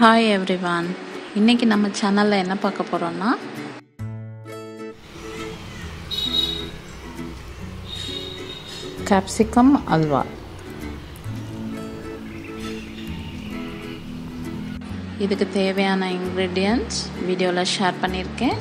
hi everyone இன்னைக்கு நம்ம சேனலில் என்ன பார்க்க போகிறோம்னா கேப்சிகம் அல்வா இதுக்கு தேவையான இன்க்ரீடியன்ட்ஸ் வீடியோவில் ஷேர் பண்ணியிருக்கேன்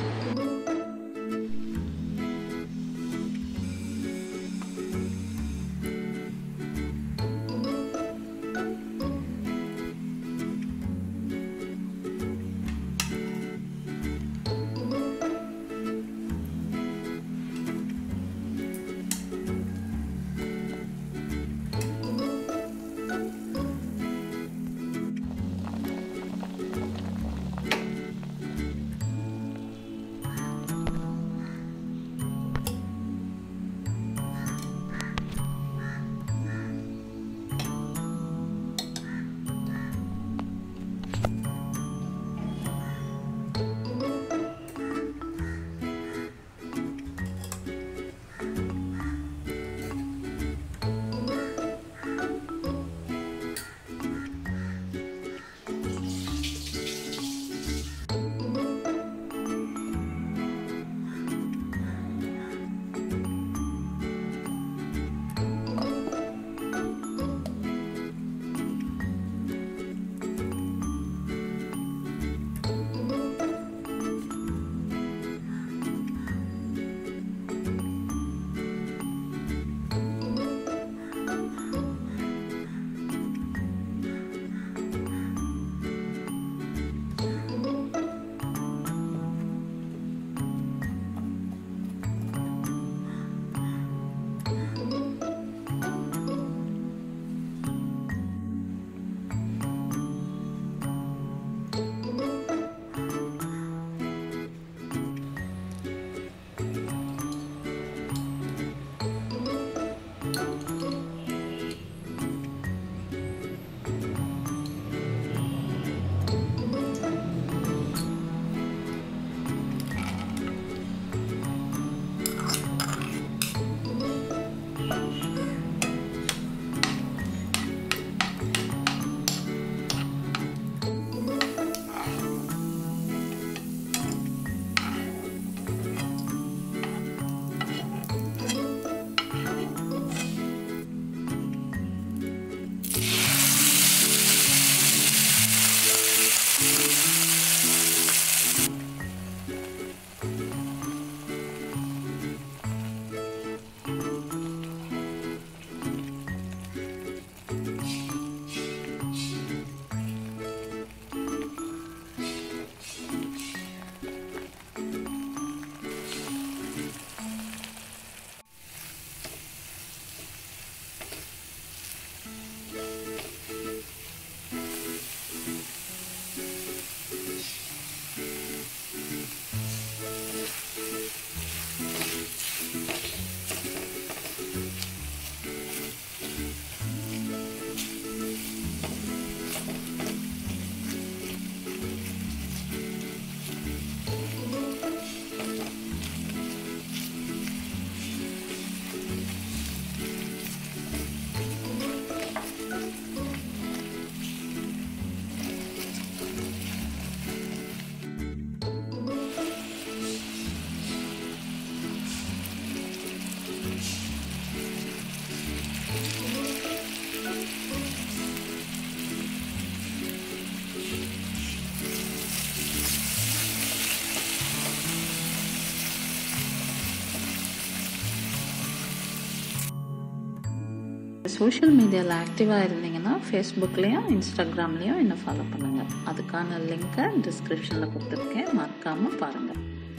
சோஷியல் மீடியாவில் ஆக்டிவாக இருந்தீங்கன்னா ஃபேஸ்புக்லேயும் இன்ஸ்டாகிராம்லேயும் என்னை ஃபாலோ பண்ணுங்கள் அதுக்கான லிங்க்கை டிஸ்கிரிப்ஷனில் கொடுத்துருக்கேன் மறக்காமல் பாருங்கள்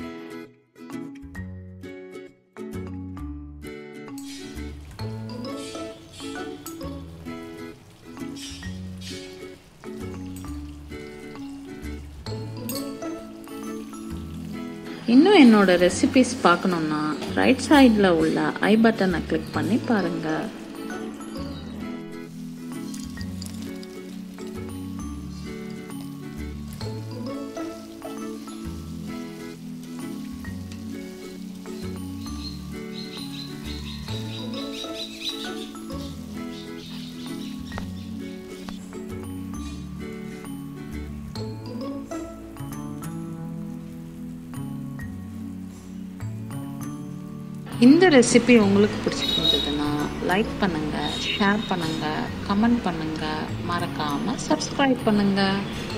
இன்னும் என்னோட ரெசிபிஸ் பார்க்கணுன்னா ரைட் சைடில் உள்ள ஐ பட்டனை கிளிக் பண்ணி பாருங்கள் இந்த ரெசிபி உங்களுக்கு பிடிச்சிருந்ததுன்னா லைக் பண்ணுங்கள் ஷேர் பண்ணுங்கள் கமெண்ட் பண்ணுங்கள் மறக்காமல் சப்ஸ்கிரைப் பண்ணுங்கள்